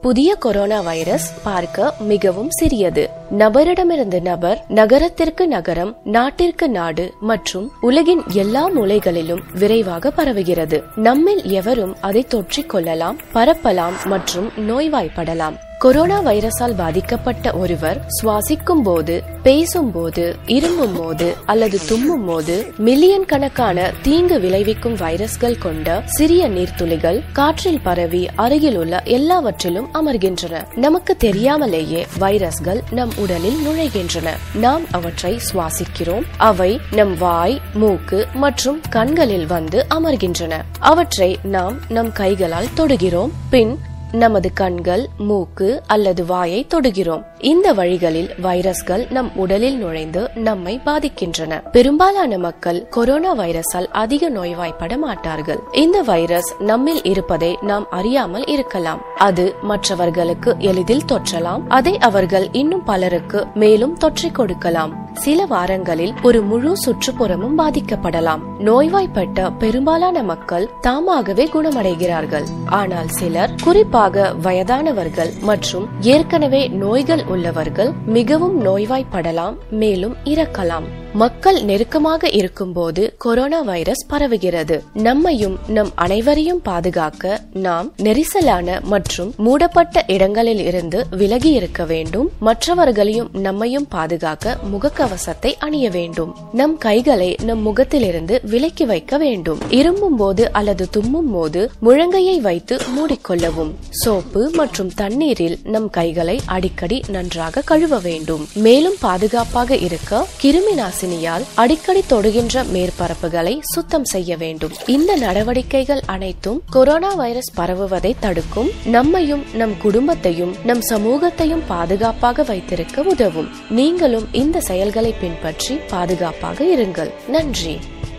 புதிய corona virus பார்க்க மிகவும் சிறியது நபரிடமிருந்து நபர் நகரத்திற்கு நகரம் நாட்டிற்கு நாடு மற்றும் உலகின் எல்லா மூலைகளிலும் விரைவாக பரவுகிறது நம்மில் எவரும் அதை தொற்றிக் கொள்ளலாம் பரப்பலாம் மற்றும் நோய்வாய்ப்படலாம் கொரோனா வைரஸால் பாதிக்கப்பட்ட ஒருவர் சுவாசிக்கும் போது பேசும் போது இருமும் போது அல்லது தும்மும் போது மில்லியன் கணக்கான தீங்கு விளைவிக்கும் வைரஸ்கள் கொண்ட சிறிய நீர்த்துளிகள் காற்றில் பரவி அருகில் உள்ள எல்லாவற்றிலும் அமர்கின்றன நமக்கு தெரியாமலேயே வைரஸ்கள் நம் உடலில் நுழைகின்றன நாம் அவற்றை சுவாசிக்கிறோம் அவை நம் வாய் மூக்கு மற்றும் கண்களில் வந்து அமர்கின்றன அவற்றை நாம் நம் கைகளால் தொடுகிறோம் பின் நமது கண்கள் மூக்கு அல்லது வாயை தொடுகிறோம் இந்த வழிகளில் வைரஸ்கள் நம் உடலில் நுழைந்து நம்மை பாதிக்கின்றன பெரும்பாலான மக்கள் கொரோனா வைரஸால் அதிக நோய்வாய்ப்பட மாட்டார்கள் இந்த வைரஸ் நம்மில் இருப்பதை நாம் அறியாமல் இருக்கலாம் அது மற்றவர்களுக்கு எளிதில் தொற்றலாம் அதை அவர்கள் இன்னும் பலருக்கு மேலும் தொற்றிக் கொடுக்கலாம் சில வாரங்களில் ஒரு முழு சுற்றுப்புறமும் பாதிக்கப்படலாம் நோய்வாய்ப்பட்ட பெரும்பாலான மக்கள் தாமாகவே குணமடைகிறார்கள் ஆனால் சிலர் குறிப்பாக வயதானவர்கள் மற்றும் ஏற்கனவே நோய்கள் உள்ளவர்கள் மிகவும் நோய்வாய்ப்படலாம் மேலும் இறக்கலாம் மக்கள் நெருக்கமாக இருக்கும்போது கொரோனா வைரஸ் பரவுகிறது நம்மையும் நம் அனைவரையும் பாதுகாக்க நாம் நெரிசலான மற்றும் மூடப்பட்ட இடங்களில் இருந்து விலகி இருக்க வேண்டும் மற்றவர்களையும் நம்மையும் பாதுகாக்க முகக்கவசத்தை அணிய வேண்டும் நம் கைகளை நம் முகத்திலிருந்து விலக்கி வைக்க வேண்டும் இருமும் போது அல்லது தும்மும் போது முழங்கையை வைத்து மூடிக்கொள்ளவும் சோப்பு மற்றும் தண்ணீரில் நம் கைகளை அடிக்கடி நன்றாக கழுவ வேண்டும் மேலும் பாதுகாப்பாக இருக்க கிருமி நாசினியால் அடிக்கடி தொடுகின்ற மேற்பரப்புகளை சுத்தம் செய்ய வேண்டும் இந்த நடவடிக்கைகள் அனைத்தும் கொரோனா வைரஸ் பரவுவதை தடுக்கும் நம்மையும் நம் குடும்பத்தையும் நம் சமூகத்தையும் பாதுகாப்பாக வைத்திருக்க உதவும் நீங்களும் இந்த செயல்களை பின்பற்றி பாதுகாப்பாக இருங்கள் நன்றி